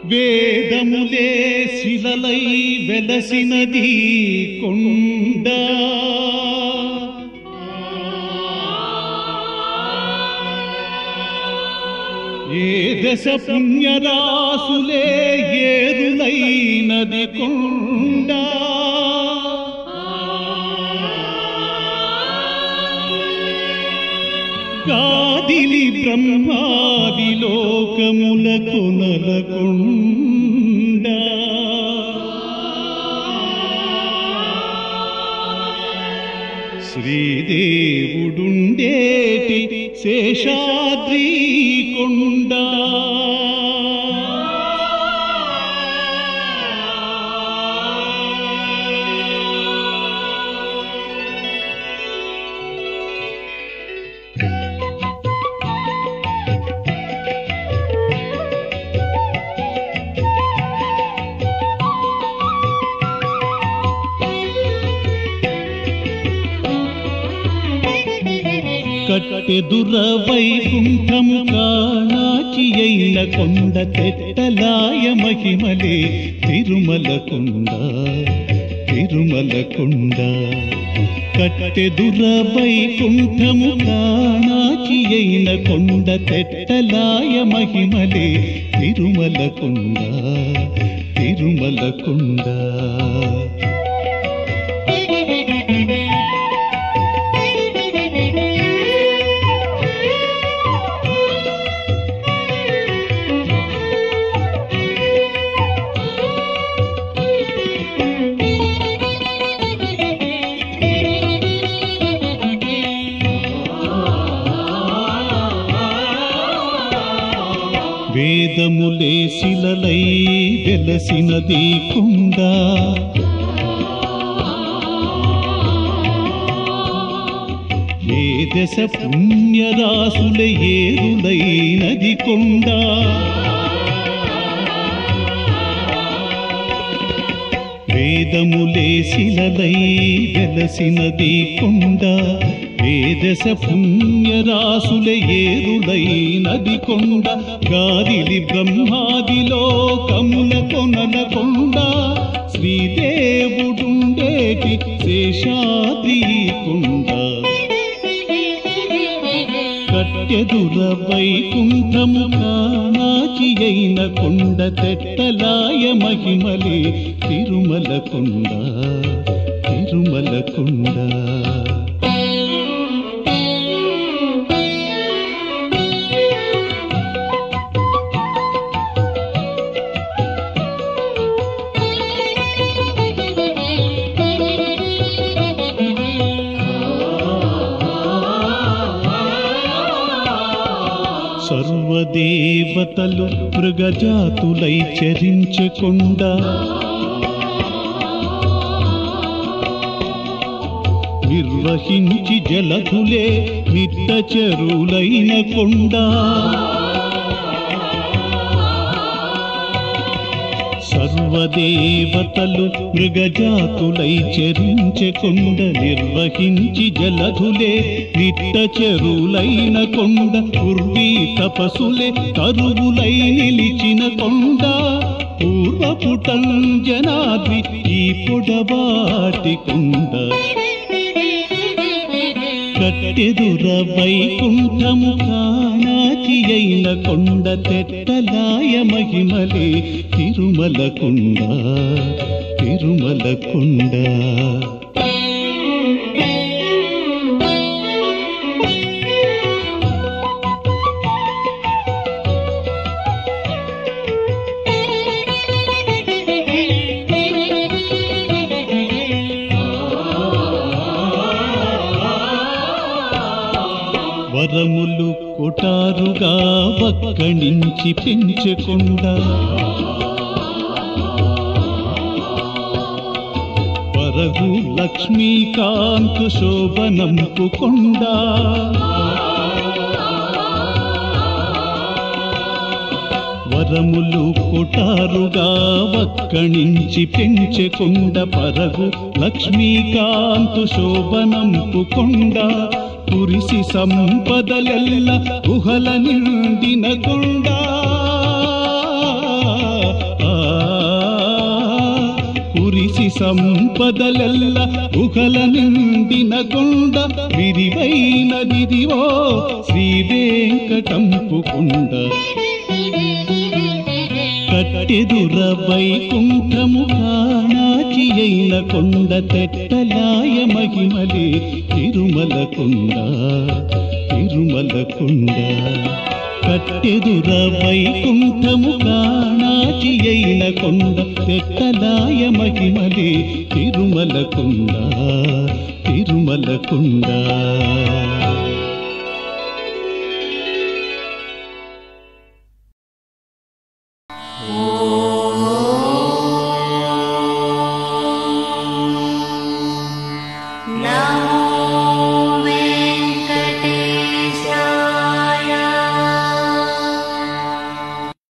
వేదములే శిలలై వెలసినది కొండ ఏ దశ పుణ్యరాసులే ఏరులైనది కొండ కాదిలి బ్రహ్మాది లోకముల కొనలకొండ శ్రీదేవుడుండేటి శేషాద్రి కొండ కట్టెదుర వైకుంఠము కాణాచి అయిన కొండ తెట్టలాయ మహిమలే తిరుమల కొండ తిరుమల కొండ కట్టెదుర వైకుంఠము కాణాచి అయిన కొండ తెట్టలాయ మహిమలే తిరుమల కొండ తిరుమల కొండ వేదములే శిలలై వెలసినది కుండ ఏ దశ పుణ్యరాసుల ఏరులైనది కొండ వేదములే శిలలై వెలసినది కొండ వేదస పుణ్యరాసుల ఏరులై నది కొండ గాదిలి బ్రహ్మాదిలో కముల కొనల కొండ శ్రీదేవుడుండేటి శేషాద్రి కొండ కట్టెదుర వైకుంఠము కానాచి అయిన కొండ తెట్టలాయ మహిమలే తిరుమల కొండ తిరుమల కొండ సర్వదేవతలు మృగజాతులై చరించకుండా నిర్వహించి జలధులే నిట్ట చెరువులైన కొండ సర్వదేవతలు మృగజాతులై చరించకొండ నిర్వహించి జలధులే నిట్ట చెరువులైన కొండ ఉర్వీ తపసులే కరువులై నిలిచిన కొండ పూర్వపుటంజనాద్రి ఈ పొడవాటి కొండ కట్టెదుర వైకుంఠము కానాచి అయిన కొండ తెట్టలాయ మహిమలే తిరుమల కొండ తిరుమల కొండ వరములు కొటారుగా వక్కణించి పెంచకుండా పరగు లక్ష్మీకాంతు శోభనంపు కొండ వరములు కొటారుగా వక్కణించి పెంచకుండా పరగు లక్ష్మీకాంతు శోభనంపు కొండ కురిసి సంపదలెల్ల గుహల నిండిన కొండ సంపదలెల్ల గుహల నిండిన కొండ విరివైనదిదివో శ్రీ వెంకటంపు కొండ కట్టెదుర వైకుంఠము కాణాచి అయిన కొండ తెట్టలాయ మహిమలే తిరుమల కొండ తిరుమల కొండ కట్టెదుర వైకుంఠము కాణాచి అయిన కొండ తెట్టలాయ మహిమలే తిరుమల కొండ తిరుమల కొండ ఓ